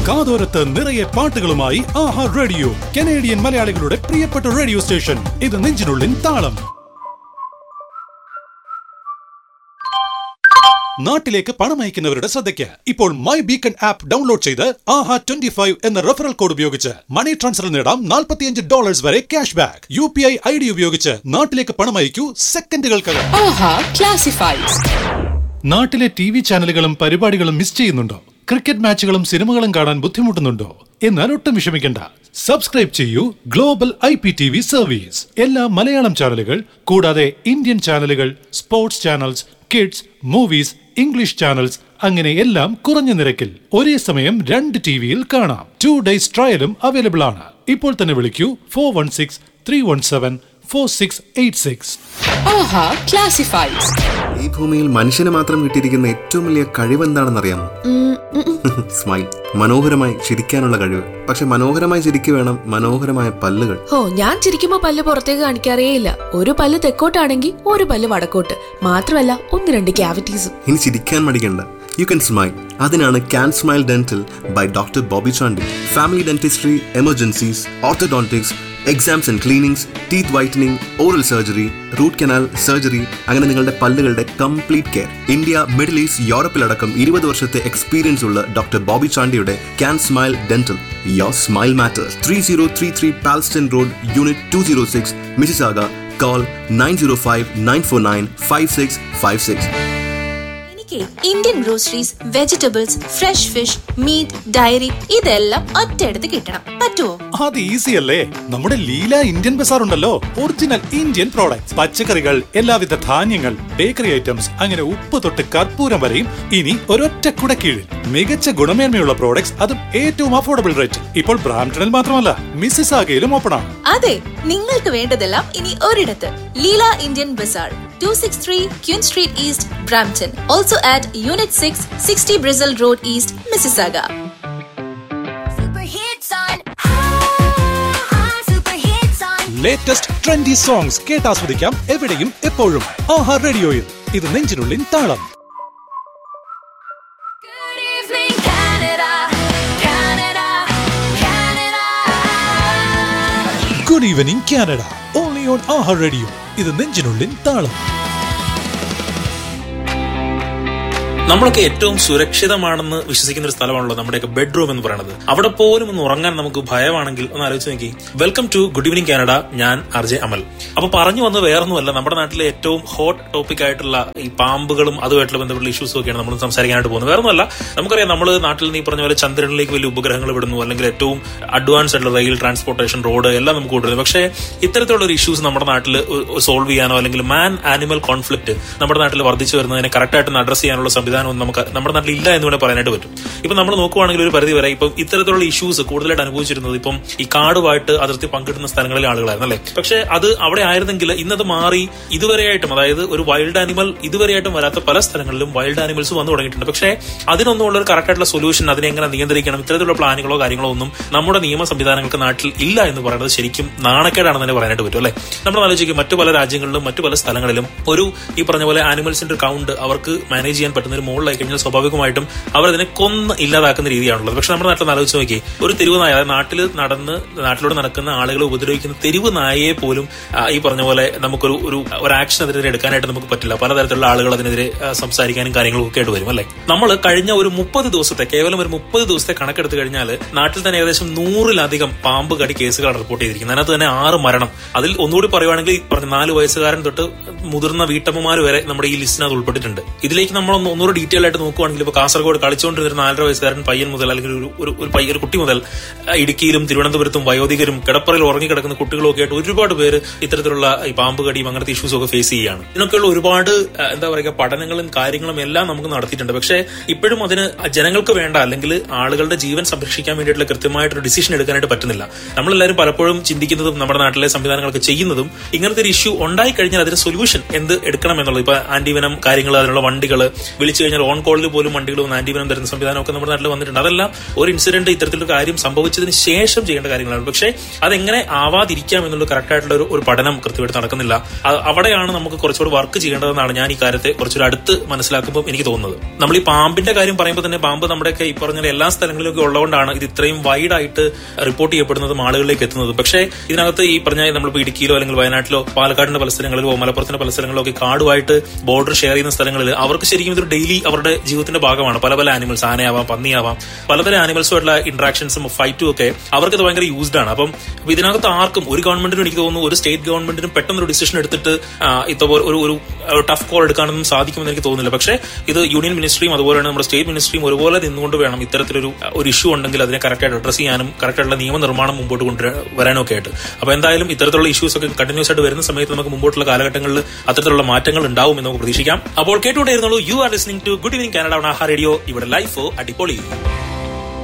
കാതോരത്ത് നിറയെ പാട്ടുകളുമായി ആഹാ radio Canadian മലയാളികളുടെ പ്രിയപ്പെട്ട റേഡിയോ സ്റ്റേഷൻ ഇത് നെഞ്ചിനുള്ളിൻ താളം നാട്ടിലേക്ക് പണം അയക്കുന്നവരുടെ ശ്രദ്ധയ്ക്ക് ഇപ്പോൾ മൈ ബീക്കൺ ആപ്പ് ഡൗൺലോഡ് ചെയ്ത് ആഹ ട്വന്റി ഫൈവ് എന്ന റെഫറൽ കോഡ് ഉപയോഗിച്ച് മണി ട്രാൻസ്ഫർ നേടാം നാൽപ്പത്തിയഞ്ച് ഡോളേഴ്സ് വരെ cash back U P I I D ഉപയോഗിച്ച് നാട്ടിലേക്ക് പണം അയക്കൂ സെക്കൻഡുകൾക്കകം ആഹാ ക്ലാസിഫൈഡ്സ് നാട്ടിലെ ടി വി ചാനലുകളും പരിപാടികളും മിസ് ചെയ്യുന്നുണ്ടോ ക്രിക്കറ്റ് മാച്ചുകളും സിനിമകളും കാണാൻ ബുദ്ധിമുട്ടുന്നുണ്ടോ എന്നാൽ ഒട്ടും വിഷമിക്കണ്ട സബ്സ്ക്രൈബ് ചെയ്യൂ global I P T V service എല്ലാ മലയാളം ചാനലുകൾ കൂടാതെ ഇന്ത്യൻ ചാനലുകൾ sports channels kids movies English channels അങ്ങനെ എല്ലാം കുറഞ്ഞ നിരക്കിൽ ഒരേ സമയം രണ്ട് ടി വിയിൽ കാണാം ടു ഡേയ്സ് ട്രയലും അവൈലബിൾ ആണ് ഇപ്പോൾ തന്നെ വിളിക്കൂ four one six three one seven four six eight six Aha classifieds ഈ ഭൂമിയിൽ മനുഷ്യന് മാത്രം കിട്ടിയിരിക്കുന്ന ഏറ്റവും വലിയ കഴിവ് എന്താണെന്നറിയാമോ സ്മൈൽ മനോഹരമായി ചിരിക്കാനുള്ള കഴിവ് പക്ഷെ മനോഹരമായി ചിരിക്കു വേണം മനോഹരമായ പല്ലുകൾ ഓ ഞാൻ ചിരിക്കുമ്പോ പല്ല് പുറത്തേക്ക് കാണിക്കാറേ ഇല്ല ഒരു പല്ല് തെക്കോട്ടാണെങ്കിൽ ഒരു പല്ല് വടക്കോട്ട് മാത്രമല്ല ഒന്ന് രണ്ട് ക്യാവിറ്റീസും ഇനി ചിരിക്കാൻ മടിക്കണ്ട യു കൻ സ്മൈൽ അതിനാണ് can smile dental by doctor Bobby Chandy family dentistry emergencies orthodontics exams and cleanings teeth whitening oral surgery root canal surgery അങ്ങനെ നിങ്ങളുടെ പല്ലുകളുടെ complete care India middle east യൂറപ്പിലടക്കം ഇരുപത് വർഷത്തെ എക്സ്പീരിയൻസ് ഉള്ള ഡോക്ടർ ബോബി ചാണ്ടിയുടെ can smile dental your smile matters three zero three three Palstan road unit two zero six Mississauga call nine zero five nine four nine five six five six എനിക്ക് Indian groceries vegetables fresh fish meat dairy ഇതെല്ലാം ഒറ്റയെടുത്ത് കിട്ടണം പറ്റുമോ അത് easy അല്ലേ നമ്മുടെ Leela Indian Bazar ഉണ്ടല്ലോ original Indian products പച്ചക്കറികൾ എല്ലാവിധ ധാന്യങ്ങൾ ബേക്കറി ഐറ്റംസ് അങ്ങനെ ഉപ്പ് തൊട്ട് കർപ്പൂരം വരെയും ഇനി ഒരൊറ്റ കുട കീഴിൽ മികച്ച ഗുണമേന്മയുള്ള പ്രോഡക്ട്സ് അതും ഏറ്റവും അഫോർഡബിൾ റേറ്റ് ഇപ്പോൾ ബ്രാംപ്ടണിൽ മാത്രമല്ല മിസ്സിസ് ആകയിലും ഓപ്പൺ ആണ് അതെ നിങ്ങൾക്ക് വേണ്ടതെല്ലാം ഇനി ഒരിടത്ത് Leela Indian bazaar two six three queen street east Brampton also at unit six sixty Bristol road east Mississauga Super hits on. Ah, super hits on. Latest trendy songs കേട്ടാസ്വദിക്കാം എവിടെയും എപ്പോഴും ആഹാ റേഡിയോയിൽ ഇത് നെഞ്ചിനുള്ളിൻ താളം Good evening, Canada. Canada. Canada. Good evening Canada only on Aha radio ഇത് നെഞ്ചിനുള്ളിൻ താളം നമ്മളൊക്കെ ഏറ്റവും സുരക്ഷിതമാണെന്ന് വിശ്വസിക്കുന്ന ഒരു സ്ഥലമാണല്ലോ നമ്മുടെയൊക്കെ ബെഡ്റൂം എന്ന് പറയുന്നത് അവിടെ പോലും ഒന്ന് ഉറങ്ങാൻ നമുക്ക് ഭയമാണെങ്കിൽ ഒന്ന് ആലോചിച്ച് നോക്കി welcome to good evening Canada ഞാൻ ആർ ജെ അമൽ അപ്പൊ പറഞ്ഞു വന്നത് വേറൊന്നുമല്ല നമ്മുടെ നാട്ടിലെ ഏറ്റവും ഹോട്ട് ടോപ്പിക് ആയിട്ടുള്ള ഈ പാമ്പുകളും അതുമായിട്ടുള്ള ബന്ധപ്പെട്ട ഇഷ്യൂസും ഒക്കെയാണ് നമ്മൾ സംസാരിക്കാനായിട്ട് പോകുന്നത് വേറൊന്നുമല്ല നമുക്കറിയാം നമ്മൾ നാട്ടിൽ നീ പറഞ്ഞ പോലെ ചന്ദ്രനിലേക്ക് വലിയ ഉപഗ്രഹങ്ങൾ വിടുന്നു അല്ലെങ്കിൽ ഏറ്റവും അഡ്വാൻസ് ആയിട്ടുള്ള റെയിൽ ട്രാൻസ്പോർട്ടേഷൻ റോഡ് എല്ലാം നമുക്ക് കൊണ്ടുവരുന്നു പക്ഷേ ഇത്തരത്തിലുള്ള ഒരു ഇഷ്യൂസ് നമ്മുടെ നാട്ടിൽ സോൾവ് ചെയ്യാനോ അല്ലെങ്കിൽ മാൻ ആനിമൽ കോൺഫ്ലിക്ട് നമ്മുടെ നാട്ടിൽ വർദ്ധിച്ചു വരുന്നതിനെ കറക്റ്റായിട്ട് അഡ്രസ് ചെയ്യാനുള്ള സംവിധാനം ഒന്നും നമുക്ക് നമ്മുടെ നാട്ടിൽ ഇല്ല എന്ന് വേണേൽ പറയാനായിട്ട് പറ്റും ഇപ്പൊ നമ്മൾ നോക്കുവാണെങ്കിൽ ഒരു പരിധി വരെ ഇപ്പം ഇത്തരത്തിലുള്ള ഇഷ്യൂസ് കൂടുതലായിട്ട് അനുഭവിച്ചിരുന്നത് ഇപ്പം ഈ കാടുമായിട്ട് അതിർത്തി പങ്കിടുന്ന സ്ഥലങ്ങളിലെ ആളുകളായിരുന്നു അല്ലേ പക്ഷെ അത് അവിടെ ആയിരുന്നെങ്കിൽ ഇന്നത് മാറി ഇതുവരെയായിട്ടും അതായത് ഒരു വൈൽഡ് ആനിമൽ ഇതുവരെയായിട്ടും വരാത്ത പല സ്ഥലങ്ങളിലും വൈൽഡ് ആനിമൽസ് വന്നു തുടങ്ങിയിട്ടുണ്ട് പക്ഷേ അതിനൊന്നും ഉള്ള ഒരു കറക്റ്റ് ആയിട്ടുള്ള സൊല്യൂഷൻ അതിനെ എങ്ങനെ നിയന്ത്രിക്കണം ഇത്തരത്തിലുള്ള പ്ലാനുകളോ കാര്യങ്ങളോ ഒന്നും നമ്മുടെ നിയമ സംവിധാനങ്ങൾക്ക് നാട്ടിൽ ഇല്ല എന്ന് പറയുന്നത് ശരിക്കും നാണക്കേടാണെന്ന് തന്നെ പറയാനായിട്ട് പറ്റും അല്ലെ നമ്മൾ ആലോചിക്കും മറ്റു പല രാജ്യങ്ങളിലും മറ്റു പല സ്ഥലങ്ങളിലും ഒരു ഈ പറഞ്ഞ പോലെ ആനിമൽസിന്റെ കൗണ്ട് അവർക്ക് മാനേജ് ചെയ്യാൻ പറ്റുന്ന ഒരു മുകളിലായി കഴിഞ്ഞാൽ സ്വാഭാവികമായിട്ടും അവർ അതിനെ കൊന്ന് ഇല്ലാതാക്കുന്ന രീതിയാണുള്ളത് പക്ഷെ നമ്മുടെ നാട്ടിൽ ആലോചിച്ച് നോക്കി ഒരു തെരുവ് നായ അതായത് നാട്ടിൽ നടന്ന് നാട്ടിലൂടെ നടക്കുന്ന ആളുകളെ ഉപദ്രവിക്കുന്ന തെരുവ് നായയെ പോലും ആ, ഈ പറഞ്ഞ പോലെ നമുക്കൊരു ഒരു ഒരു ആക്ഷൻ അതിനെതിരെ എടുക്കാനായിട്ട് നമുക്ക് പറ്റില്ല പലതരത്തിലുള്ള ആളുകൾ അതിനെതിരെ ആ, സംസാരിക്കാനും കാര്യങ്ങളും ഒക്കെ ആയിട്ട് വരും അല്ലെ നമ്മൾ കഴിഞ്ഞ ഒരു മുപ്പത് ദിവസത്തെ കേവലം ഒരു മുപ്പത് ദിവസത്തെ കണക്കെടുത്ത് കഴിഞ്ഞാൽ നാട്ടിൽ തന്നെ ഏകദേശം നൂറിലധികം പാമ്പ് കടി കേസുകളാണ് റിപ്പോർട്ട് ചെയ്തിരിക്കുന്നത് അതിനകത്ത് തന്നെ ആറ് മരണം അതിൽ ഒന്നുകൂടി പറയുവാണെങ്കിൽ ഈ പറഞ്ഞ നാല് വയസ്സുകാരൻ തൊട്ട് മുതിർന്ന വീട്ടമ്മമാർ വരെ നമ്മുടെ ഈ ലിസ്റ്റിനകത്ത് ഉൾപ്പെട്ടിട്ടുണ്ട് ഇതിലേക്ക് നമ്മൾ ഒന്ന് ഒന്നുകൂടി ഡീറ്റെയിൽ ആയിട്ട് നോക്കുവാണെങ്കിൽ ഇപ്പൊ കാസർഗോഡ് കളിച്ചുകൊണ്ടിരുന്ന നാലര വയസ്സുകാരൻ പയ്യൻ മുതൽ അല്ലെങ്കിൽ ഒരു ഒരു ഒരു പയ്യ ഒരു കുട്ടി മുതൽ ആ, ഇടുക്കിയിലും തിരുവനന്തപുരത്തും വയോധികരും കിടപ്പറയിൽ ഉറങ്ങിക്കിടക്കുന്ന കുട്ടികളും ഒക്കെ ആയിട്ട് ഒരുപാട് പേര് ഇത്തരത്തിലുള്ള ഈ പാമ്പ് കടിയും അങ്ങനത്തെ ഇഷ്യൂസും ഒക്കെ ഫേസ് ചെയ്യുകയാണ് ഇതിനൊക്കെയുള്ള ഒരുപാട് ആ, എന്താ പറയുക പഠനങ്ങളും കാര്യങ്ങളും എല്ലാം നമുക്ക് നടത്തിയിട്ടുണ്ട് പക്ഷേ ഇപ്പോഴും അതിന് ജനങ്ങൾക്ക് വേണ്ട അല്ലെങ്കിൽ ആളുകളുടെ ജീവൻ സംരക്ഷിക്കാൻ വേണ്ടിയിട്ടുള്ള കൃത്യമായിട്ടൊരു ഡിസിഷൻ എടുക്കാനായിട്ട് പറ്റുന്നില്ല നമ്മളെല്ലാവരും പലപ്പോഴും ചിന്തിക്കുന്നതും നമ്മുടെ നാട്ടിലെ സംവിധാനങ്ങളൊക്കെ ചെയ്യുന്നതും ഇങ്ങനത്തെ ഒരു ഇഷ്യൂ ഉണ്ടായി കഴിഞ്ഞാൽ അതിന് സൊല്യൂഷൻ എന്ത് എടുക്കണം എന്നുള്ളത് ഇപ്പൊ ആന്റിവനം കാര്യങ്ങൾ അതിനുള്ള വണ്ടികൾ വിളിച്ചു കഴിഞ്ഞാൽ ഓൺ കോളിൽ പോലും വണ്ടികൾ വന്ന് ആന്റിവനം തരുന്ന സംവിധാനം ഒക്കെ നമ്മുടെ നാട്ടിൽ വന്നിട്ടുണ്ട് അതെല്ലാം ഒരു ഇൻസിഡന്റ് ഇത്തരത്തിലൊരു കാര്യം സംഭവിച്ചതിന് ശേഷം ചെയ്യേണ്ട കാര്യങ്ങളാണ് പക്ഷേ അതെങ്ങനെ ആവാതിരിക്കാം എന്നുള്ള കറക്റ്റ് ആയിട്ടുള്ള ഒരു- ഒരു പഠനം കൃത്യമായിട്ട് നടക്കുന്നില്ല അ- അവിടെയാണ് നമുക്ക് കുറച്ചുകൂടി വർക്ക് ചെയ്യേണ്ടതെന്നാണ് ഞാൻ ഈ കാര്യത്തെ കുറച്ചുകൂടി അടുത്ത് മനസ്സിലാക്കുമ്പോൾ എനിക്ക് തോന്നുന്നത് നമ്മൾ ഈ പാമ്പിന്റെ കാര്യം പറയുമ്പോൾ തന്നെ പാമ്പ് നമ്മുടെയൊക്കെ ഈ പറഞ്ഞ എല്ലാ സ്ഥലങ്ങളിലൊക്കെ ഉള്ളതുകൊണ്ടാണ് ഇത് ഇത്രയും വൈഡായിട്ട് റിപ്പോർട്ട് ചെയ്യപ്പെടുന്നതും ആളുകളിലേക്ക് എത്തുന്നത് പക്ഷേ ഇതിനകത്ത് ഈ പറഞ്ഞ നമ്മളിപ്പോൾ ഇടുക്കിയിലോ അല്ലെങ്കിൽ വയനാട്ടിലോ പാലക്കാടിന്റെ പല സ്ഥലങ്ങളിലോ മലപ്പുറത്തിന്റെ പല സ്ഥലങ്ങളിലോ ഒക്കെ കാടുമായിട്ട് ബോർഡർ ഷെയർ ചെയ്യുന്ന സ്ഥലങ്ങളിൽ അവർക്ക് ശരിക്കും ഇതൊരു ഡെയിലി അവരുടെ ജീവിതത്തിന്റെ ഭാഗമാണ് പല പല ആനിമൽസ് ആനയാവാം പന്നിയാവാം പലതരം ആനിമൽസുമായിട്ടുള്ള ഇന്ററാക്ഷൻസും ഫൈറ്റും ഒക്കെ അവർക്ക് ഇത് ഭയങ്കര യൂസ്ഡ് ആണ് അപ്പം അപ്പൊ ഇതിനകത്ത് ആർക്കും ഒരു ഗവൺമെന്റിനും എനിക്ക് തോന്നുന്നു ഒരു സ്റ്റേറ്റ് ഗവൺമെന്റിനും പെട്ടെന്ന് ഒരു ഡിസിഷൻ എടുത്തിട്ട് ആ, ഇതുപോലെ ഒരു ഒരു ടഫ് കോൾ എടുക്കാനൊന്നും സാധിക്കുമെന്ന് എനിക്ക് തോന്നുന്നില്ല പക്ഷേ ഇത് യൂണിയൻ മിനിസ്ട്രിയും അതുപോലെ തന്നെ നമ്മുടെ സ്റ്റേറ്റ് മിനിസ്ട്രിയും ഒരുപോലെ നിന്നുകൊണ്ട് വേണം ഇത്തരത്തിലൊരു ഒരു ഇഷ്യൂ ഉണ്ടെങ്കിൽ അതിനെ കറക്റ്റായിട്ട് അഡ്രസ് ചെയ്യാനും കറക്റ്റായിട്ടുള്ള നിയമനിർമ്മാണം മുമ്പോട്ട് കൊണ്ടുവരാനും ഒക്കെ ആയിട്ട് അപ്പൊ എന്തായാലും ഇത്തരത്തിലുള്ള ഇഷ്യൂസ് ഒക്കെ കണ്ടിന്യൂസ് ആയിട്ട് വരുന്ന സമയത്ത് നമുക്ക് മുമ്പോട്ടുള്ള കാലഘട്ടങ്ങളിൽ അത്തരത്തിലുള്ള മാറ്റങ്ങൾ ഉണ്ടാവും എന്ന് നമുക്ക് പ്രതീക്ഷിക്കാം അപ്പോൾ കേട്ടുകൊണ്ടേയിരുന്നുള്ളൂ you are listening to good evening Canada Aha radio ഇവിടെ ലൈഫ് അടിപൊളി